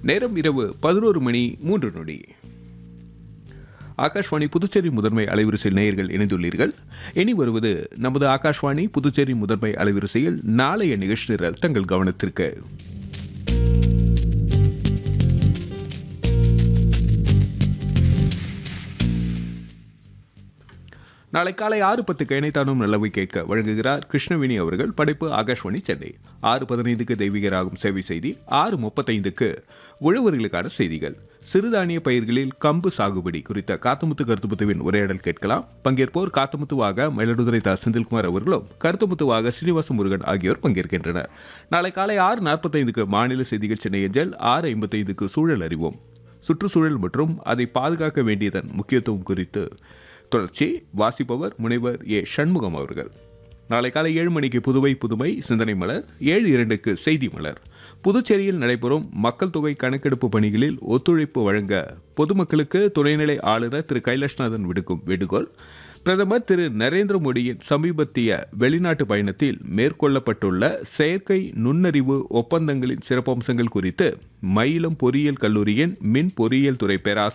நேரம் இரவு பதினோரு மணி மூன்று நொடி ஆகாஷ்வாணி புதுச்சேரி முதன்மை அலைவரிசையில் நேயர்கள் இணைந்துள்ளீர்கள் இனி வருவது நமது ஆகாஷ்வாணி புதுச்சேரி முதன்மை அலைவரிசையில் நாளைய நிகழ்ச்சி நிரல் தங்கள் கவனத்திற்கு நாளை காலை ஆறு பத்துக்கு இணைத்தானும் நல்லவை கேட்க வழங்குகிறார் கிருஷ்ணவேணி அவர்கள் படைப்பு ஆகாஷ்வாணி சென்னை ஆறு பதினைந்துக்கு தெய்வீகராகும் சேவை செய்தி ஆறு முப்பத்தைந்துக்கு உழவர்களுக்கான செய்திகள் சிறுதானிய பயிர்களில் கம்பு சாகுபடி குறித்த காத்தமுத்து கருத்துமுத்துவின் உரையாடல் கேட்கலாம் பங்கேற்போர் காத்தமுத்துவாக மயிலாடுதுறை தா செந்தில்குமார் அவர்களும் கருத்துமுத்துவாக ஸ்ரீனிவாச முருகன் ஆகியோர் பங்கேற்கின்றனர் நாளை காலை ஆறு நாற்பத்தைந்துக்கு மாநில செய்திகள் சென்னை அஞ்சல் ஆறு ஐம்பத்தைந்துக்கு சூழல் அறிவோம் சுற்றுச்சூழல் மற்றும் அதை பாதுகாக்க வேண்டியதன் முக்கியத்துவம் குறித்து தொடர்ச்சி வாசிப்பவர் முனைவர் ஏ சண்முகம் அவர்கள் நாளை காலை ஏழு மணிக்கு புதுவை புதுமை சிந்தனை மலர் ஏழு இரண்டுக்கு செய்தி மலர் புதுச்சேரியில் நடைபெறும் மக்கள் தொகை கணக்கெடுப்பு பணிகளில் ஒத்துழைப்பு வழங்க பொதுமக்களுக்கு துணைநிலை ஆளுநர் திரு கைலாஷ்நாதன் விடுக்கும் வேண்டுகோள் பிரதமர் திரு நரேந்திர மோடியின் சமீபத்திய வெளிநாட்டு பயணத்தில் மேற்கொள்ளப்பட்டுள்ள செயற்கை நுண்ணறிவு ஒப்பந்தங்களின் சிறப்பம்சங்கள் குறித்து மயிலம் பொறியியல் கல்லூரியின் மின் பொறியியல் துறை பேராசிரியர்